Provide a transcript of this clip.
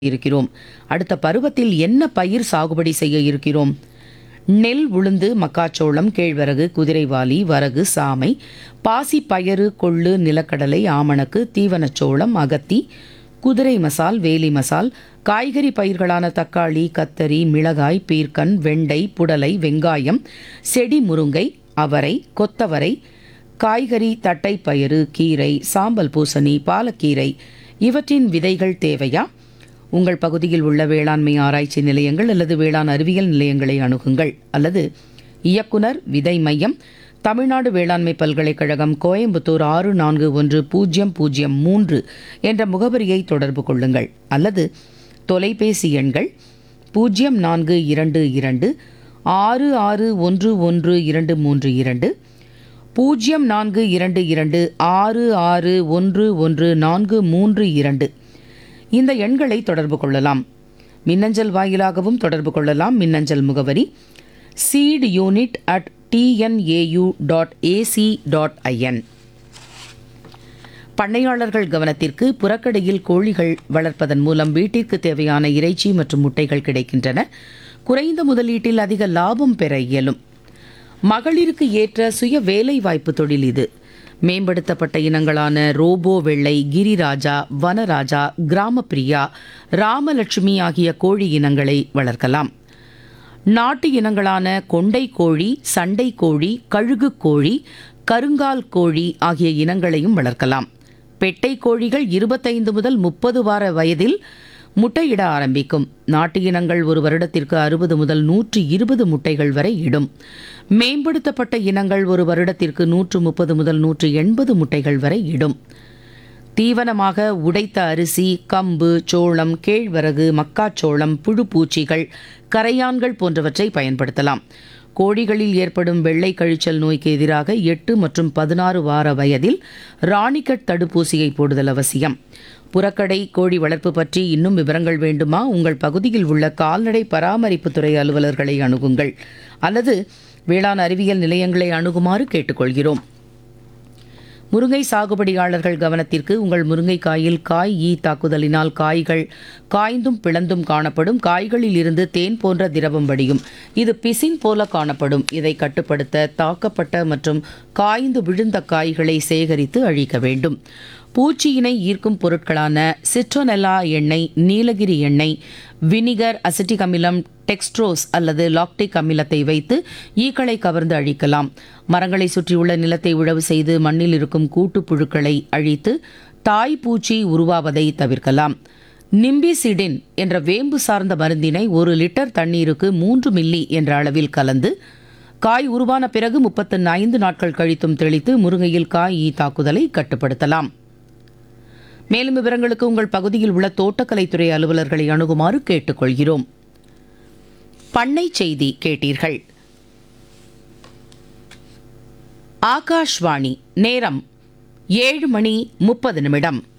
இருக்கிறோம் அடுத்த பருவத்தில் என்ன பயிர் சாகுபடி செய்ய இருக்கிறோம் நெல் உளுந்து மக்காச்சோளம் கேழ்வரகு குதிரைவாலி வரகு சாமை பாசி பயறு கொள்ளு நிலக்கடலை ஆமணக்கு தீவனச்சோளம் அகத்தி குதிரை மசால் வேலி மசால் காய்கறி பயிர்களான தக்காளி கத்தரி மிளகாய் பீர்க்கன் வெண்டை புடலை வெங்காயம் செடி முருங்கை அவரை கொத்தவரை காய்கறி தட்டைப்பயிறு கீரை சாம்பல் பூசணி பாலக்கீரை இவற்றின் விதைகள் தேவையா உங்கள் பகுதியில் உள்ள வேளாண்மை ஆராய்ச்சி நிலையங்கள் அல்லது வேளாண் அறிவியல் நிலையங்களை அணுகுங்கள் அல்லது இயக்குனர் விதை மையம் தமிழ்நாடு வேளாண்மை பல்கலைக்கழகம் கோயம்புத்தூர் ஆறு நான்கு ஒன்று பூஜ்ஜியம் பூஜ்ஜியம் மூன்று என்ற முகவரியை தொடர்பு கொள்ளுங்கள் அல்லது தொலைபேசி எண்கள் பூஜ்ஜியம் நான்கு இரண்டு இரண்டு ஆறு ஆறு ஒன்று ஒன்று இரண்டு மூன்று இரண்டு பூஜ்ஜியம் நான்கு இரண்டு இரண்டு ஆறு ஆறு ஒன்று ஒன்று நான்கு மூன்று இரண்டு இந்த எண்களை தொடர்பு கொள்ளலாம் மின்னஞ்சல் வாயிலாகவும் தொடர்பு கொள்ளலாம் மின்னஞ்சல் முகவரி seed unit at TNAU dot AC dot IN பண்ணையாளர்கள் கவனத்திற்கு புறக்கடையில் கோழிகள் வளர்ப்பதன் மூலம் வீட்டிற்கு தேவையான இறைச்சி மற்றும் முட்டைகள் கிடைக்கின்றன குறைந்த முதலீட்டில் அதிக லாபம் பெற இயலும் மகளிருக்கு ஏற்ற சுய வேலைவாய்ப்பு தொழில் இது மேம்படுத்தப்பட்ட இனங்களான ரோபோ வெள்ளை கிரிராஜா வனராஜா கிராமப்பிரியா ராமலட்சுமி ஆகிய கோழி இனங்களை வளர்க்கலாம் நாட்டு இனங்களான கொண்டை கோழி சண்டை கோழி கழுகு கோழி கருங்கால் கோழி ஆகிய இனங்களையும் வளர்க்கலாம் பெட்டை கோழிகள் இருபத்தைந்து முதல் முப்பது வார வயதில் முட்டையிட ஆரம்பிக்கும் நாட்டு இனங்கள் ஒரு வருடத்திற்கு அறுபது முதல் நூற்று இருபது முட்டைகள் வரை இடும் மேம்படுத்தப்பட்ட இனங்கள் ஒரு வருடத்திற்கு நூற்று முப்பது முதல் நூற்று எண்பது முட்டைகள் வரை இடும் தீவனமாக உடைத்த அரிசி கம்பு சோளம் கேழ்வரகு மக்காச்சோளம் புழுப்பூச்சிகள் கரையான்கள் போன்றவற்றை பயன்படுத்தலாம் கோழிகளில் ஏற்படும் வெள்ளை கழிச்சல் நோய்க்கு எதிராக எட்டு மற்றும் பதினாறு வார வயதில் ராணிக்கட் தடுப்பூசியை போடுதல் அவசியம் புறக்கடை கோழி வளர்ப்பு பற்றி இன்னும் விவரங்கள் வேண்டுமா உங்கள் பகுதியில் உள்ள கால்நடை பராமரிப்புத்துறை அலுவலர்களை அணுகுங்கள் அல்லது வேளாண் அறிவியல் நிலையங்களை அணுகுமாறு கேட்டுக்கொள்கிறோம் முருங்கை சாகுபடியாளர்கள் கவனத்திற்கு உங்கள் முருங்கைக்காயில் காய் ஈ தாக்குதலினால் காய்கள் காய்ந்தும் பிளந்தும் காணப்படும் காய்களில் இருந்து தேன் போன்ற திரவம் வடியும் இது பிசின் போல காணப்படும் இதை கட்டுப்படுத்த தாக்கப்பட்ட மற்றும் காய்ந்து விழுந்த காய்களை சேகரித்து அழிக்க வேண்டும் பூச்சியினை ஈர்க்கும் பொருட்களான சிட்ரோனெல்லா எண்ணெய் நீலகிரி எண்ணெய் வினிகர் அசிட்டிக் அமிலம் டெக்ஸ்ட்ரோஸ் அல்லது லாக்டிக் அமிலத்தை வைத்து ஈக்களை கவர்ந்து அழிக்கலாம் மரங்களை சுற்றியுள்ள நிலத்தை உழவு செய்து மண்ணில் இருக்கும் கூட்டுப் புழுக்களை அழித்து தாய் பூச்சி உருவாவதை தவிர்க்கலாம் நிம்பிசிடின் என்ற வேம்பு சார்ந்த மருந்தினை ஒரு லிட்டர் தண்ணீருக்கு மூன்று மில்லி என்ற அளவில் கலந்து காய் உருவான பிறகு முப்பத்து ஐந்து நாட்கள் கழித்தும் தெளித்து முருங்கையில் காய் ஈ தாக்குதலை கட்டுப்படுத்தலாம் மேலும் விவரங்களுக்கு உங்கள் பகுதியில் உள்ள தோட்டக்கலைத்துறை அலுவலர்களை அணுகுமாறு கேட்டுக்கொள்கிறோம் பண்ணை செய்தி கேட்டீர்கள் ஆகாஷ்வாணி நேரம் ஏழு மணி முப்பது நிமிடம்